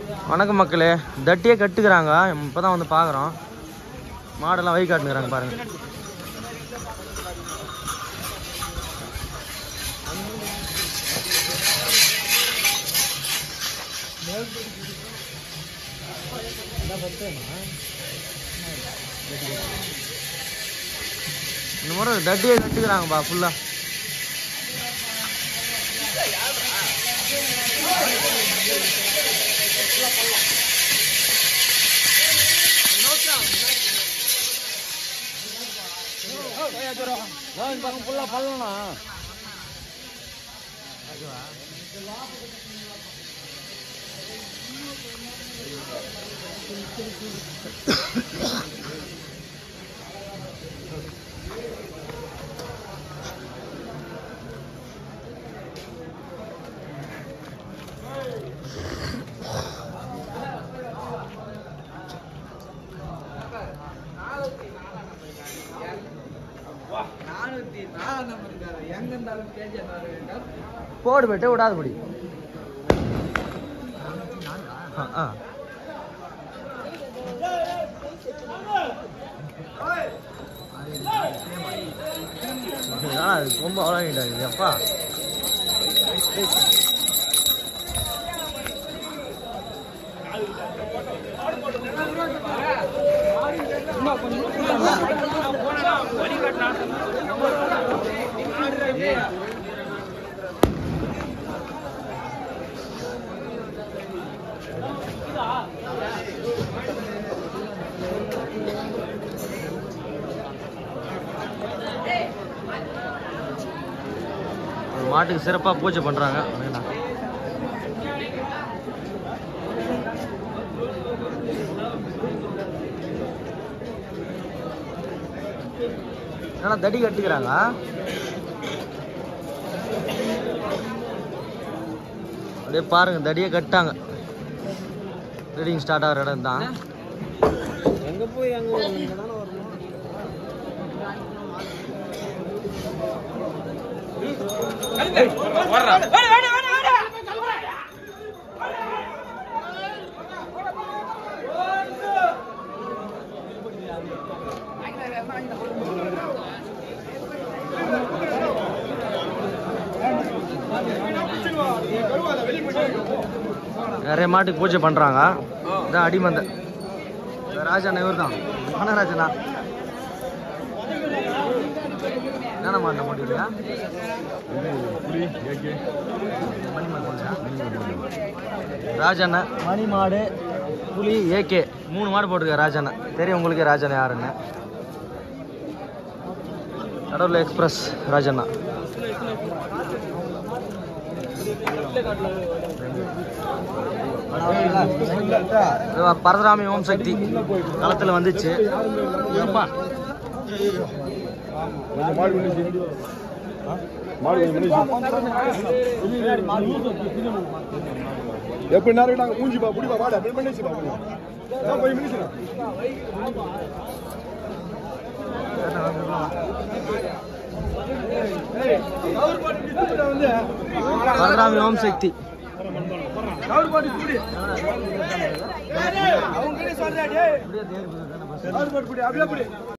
வணக்கம் மக்களே தட்டியே கட்டுக்கிறாங்க இப்போ தான் வந்து பார்க்குறோம் மாடெல்லாம் வை காட்டுங்கிறாங்க பாருங்க இந்த முறை தட்டியே கட்டுக்கிறாங்கப்பா ஃபுல்லாக ஃபுல்லாக பல்லண்ணா நானூத்தி நாலாம் நம்பர் இருக்காரு எங்க இருந்தாலும் கேஜி வேண்டாம் போடு போயிட்டு விடாத முடி ஆ ஆ அது ரொம்ப அவ்வளோ அப்பா ஒரு மாட்டுக்கு சிறப்பாக பூஜை பண்ணுறாங்க ஏன்னா தடி கட்டுக்கிறாங்க அப்படியே பாருங்க தடியே கட்டாங்க ட்ரேடிங் ஸ்டார்ட் ஆகிற இடம் தான் எங்க போய் அங்க இங்க தானே வரணும் நிறைய மாட்டுக்கு பூஜை பண்ணுறாங்க இதான் அடிமந்த இந்த ராஜாண்ணா இவர் தான் மனராஜனா என்னென்ன மாட்ட முடியலையா ராஜண்ணா மணி மாடு புலி ஏகே மூணு மாடு போட்டிருக்காரு ராஜண்ணா தெரியும் உங்களுக்கு ராஜண்ணா யாருன்னு கடவுள் எக்ஸ்பிரஸ் ராஜண்ணா இதுவா பரதராமி ஓம் சக்தி களத்தில் வந்துச்சு அப்பா எப்படி நேரம் நாங்க மூஞ்சி பா முடிப்பா வாடா பில் பண்ணிச்சு பா கொஞ்சம் நான் போய் மினிச்சு பரதராமி ஓம் சக்தி அவங்க சொல்றாடி அப்படியே